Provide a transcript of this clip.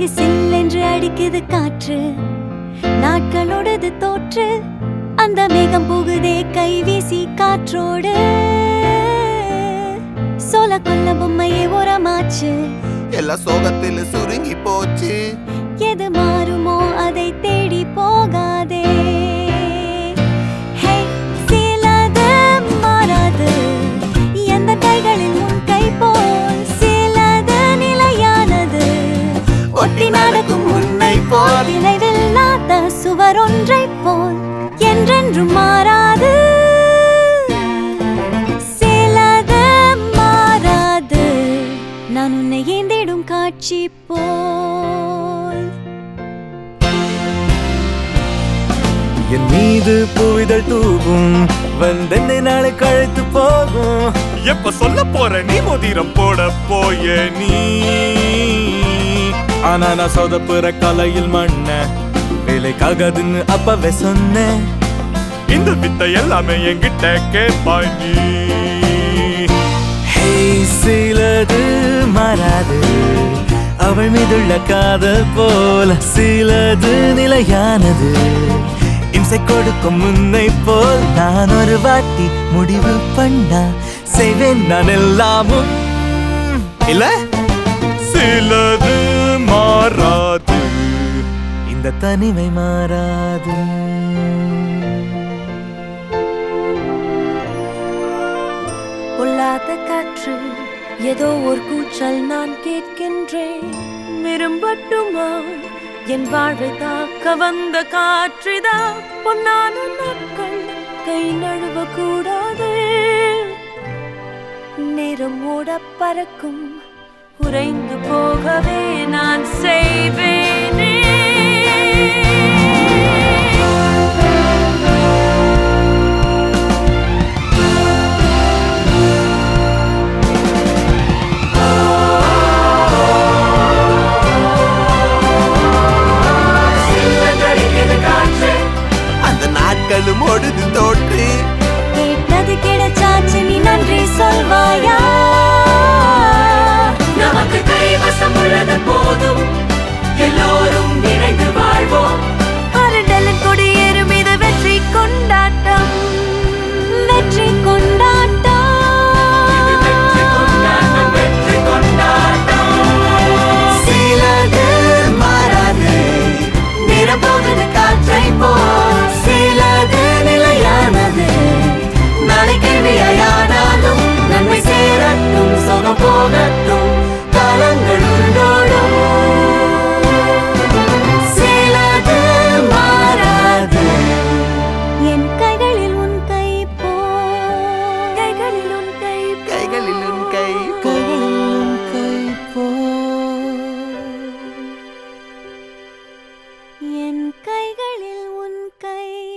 இங்கு சில்லென்று அடிக்குது காற்று நாட்களோடது தோற்று அந்த மேகம் போகுதே கை வீசி காற்றோடு சோல கொல்ல பொம்மையே உரமாச்சு எல்லா சோகத்தில் சுருங்கி போச்சு எது மாறுமோ அதை தேடி போகாதே ஹே, சிலது மாறாது எந்த கைகளில் உன் கை போல் சிலது நிலையானது ஒட்டி நடக்கும் உன்னை போல் விளைவில்லாத சுவர் ஒன்றை போல் என்றென்றும் மாறாது சிலது மாறாது நான் உன்னை ஏந்திடும் காட்சி போல் என் மீது பூவிதழ் தூவும் வந்தென்னை நாளை கழுத்து போகும் எப்ப சொல்ல போற நீ மோதிரம் போட போய நீ ஆனா நான் சொதப்புற கலையில் மண்ண வேலைக்காகாதுன்னு அப்பவே சொன்னேன் இந்த வித்தை எல்லாமே என்கிட்ட கேட்பாய் நீ ஹே சிலது மாறாது அவள் மீதுள்ள காதல் போல சிலது நிலையானது இம்சை கொடுக்கும் முன்னை போல் நான் ஒரு வாட்டி முடிவு பண்ணா செய்வேன் நான் எல்லாமும் இல்ல சிலது மாறாது இந்த தனிமை மாறாது பொல்லாத காற்று ஏதோ ஒரு கூச்சல் நான் கேட்கின்றேன் விரும்பட்டுமா என் வாழ்வை தாக்க வந்த காற்றிதா பொன்னான நாட்கள் கை நழுவ கூடாது நேரம் ஓட பறக்கும் உறைந்து போகவே நான் செய்வேனே அந்த நாட்களும் ஒடுது தோற்று கேட்டது கிடைச்சாச்சு நீ நன்றி சொல்வாயா நமக்கு கைவசம் உள்ளது போதும் எல்லோரும் இணைந்து வாழ்வோம் அரண்டலன் கொடியேறும் இது வெற்றி கொண்டாட்டம் வெற்றி கொண்டாட்டம் வெற்றி கொண்டாட்டம் வெற்றி கொண்டாட்டம் சிலது மாறாது நிறம் போகுது காற்றை போல் சிலது நிலையானது நாளை கேள்வியானாலும் நன்மை சேரட்டும் சுகம் போகட்டும் காலங்கள் உண்டோடும் சிலது மாறாது என் கைகளில் உன் கை போ கைகளில் உன் கை போ. கைகளில் உன் கை கைகளில் உன் கை போ என் கைகளில் உன் கை